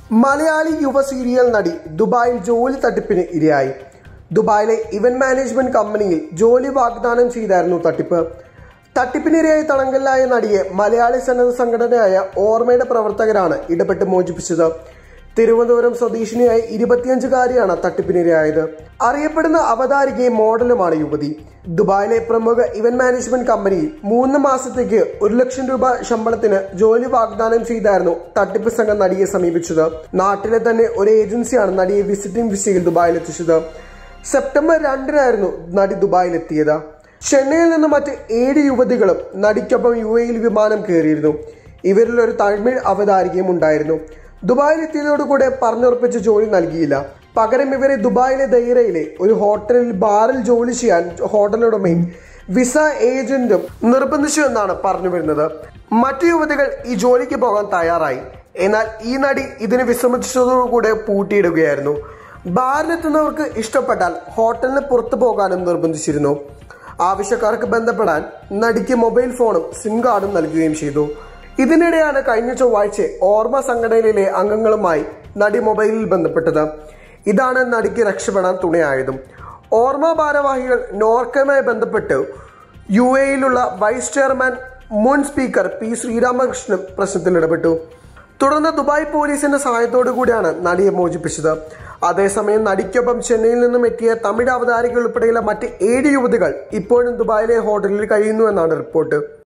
മലയാളി യുവ സീരിയൽ നടി ദുബായിൽ ജോലി തട്ടിപ്പിന് ഇരയായി ദുബായിലെ ഇവന്റ് മാനേജ്മെന്റ് കമ്പനിയിൽ ജോലി വാഗ്ദാനം ചെയ്തായിരുന്നു തട്ടിപ്പ് തട്ടിപ്പിനിരയായി തടങ്കലിലായ നടിയെ മലയാളി സന്നദ്ധ സംഘടനയായ ഓർമ്മയുടെ പ്രവർത്തകരാണ് ഇടപെട്ട് മോചിപ്പിച്ചത് തിരുവനന്തപുരം സ്വദേശിനിയായ ഇരുപത്തിയഞ്ചുകാരിയാണ് തട്ടിപ്പിനിരയായത് അറിയപ്പെടുന്ന അവതാരികയും മോഡലുമാണ് യുവതി ദുബായിലെ പ്രമുഖ ഇവന്റ് മാനേജ്മെന്റ് കമ്പനിയിൽ മൂന്ന് മാസത്തേക്ക് ഒരു ലക്ഷം രൂപ ശമ്പളത്തിന് ജോലി വാഗ്ദാനം ചെയ്തായിരുന്നു തട്ടിപ്പ് സംഘം നടിയെ സമീപിച്ചത് നാട്ടിലെ തന്നെ ഒരു ഏജൻസിയാണ് നടിയെ വിസിറ്റിംഗ് വിസയിൽ ദുബായിലെത്തിച്ചത് സെപ്റ്റംബർ രണ്ടിനായിരുന്നു നടി ദുബായിലെത്തിയത് ചെന്നൈയിൽ നിന്ന് മറ്റ് ഏഴ് യുവതികളും നടിക്കൊപ്പം യു എയിൽ വിമാനം കയറിയിരുന്നു ഇവരിൽ ഒരു തമിഴ് അവതാരികയും ഉണ്ടായിരുന്നു ദുബായിലെത്തിയതോടുകൂടെ പറഞ്ഞുറപ്പിച്ച ജോലി നൽകിയില്ല പകരം ഇവരെ ദുബായിലെ ദൈറയിലെ ഒരു ഹോട്ടലിൽ ബാറിൽ ജോലി ചെയ്യാൻ ഹോട്ടൽ ഉടമയും വിസ ഏജന്റും നിർബന്ധിച്ചു എന്നാണ് പറഞ്ഞു വരുന്നത് മറ്റു യുവതികൾ ഈ ജോലിക്ക് പോകാൻ തയ്യാറായി എന്നാൽ ഈ നടി ഇതിന് വിസമ്മതിച്ചതോടുകൂടെ പൂട്ടിയിടുകയായിരുന്നു ബാറിലെത്തുന്നവർക്ക് ഇഷ്ടപ്പെട്ടാൽ ഹോട്ടലിന് പുറത്തു പോകാനും നിർബന്ധിച്ചിരുന്നു ആവശ്യക്കാർക്ക് ബന്ധപ്പെടാൻ നടിക്ക് മൊബൈൽ ഫോണും സിം കാർഡും നൽകുകയും ചെയ്തു ഇതിനിടെയാണ് കഴിഞ്ഞ ചൊവ്വാഴ്ച ഓർമ്മ സംഘടനയിലെ അംഗങ്ങളുമായി നടി മൊബൈലിൽ ബന്ധപ്പെട്ടത് ഇതാണ് നടിക്ക് രക്ഷപ്പെടാൻ തുണയായതും ഓർമ്മ ഭാരവാഹികൾ നോർക്കയുമായി ബന്ധപ്പെട്ട് യു എയിലുള്ള വൈസ് ചെയർമാൻ മുൻ സ്പീക്കർ പി ശ്രീരാമകൃഷ്ണൻ പ്രശ്നത്തിൽ ഇടപെട്ടു തുടർന്ന് ദുബായ് പോലീസിന്റെ സഹായത്തോടു കൂടിയാണ് നടിയെ മോചിപ്പിച്ചത് അതേസമയം നടിക്കൊപ്പം ചെന്നൈയിൽ നിന്നും എത്തിയ തമിഴ് അവതാരികൾ ഉൾപ്പെടെയുള്ള മറ്റ് ഏഴ് യുവതികൾ ഇപ്പോഴും ദുബായിലെ ഹോട്ടലിൽ കഴിയുന്നു എന്നാണ് റിപ്പോർട്ട്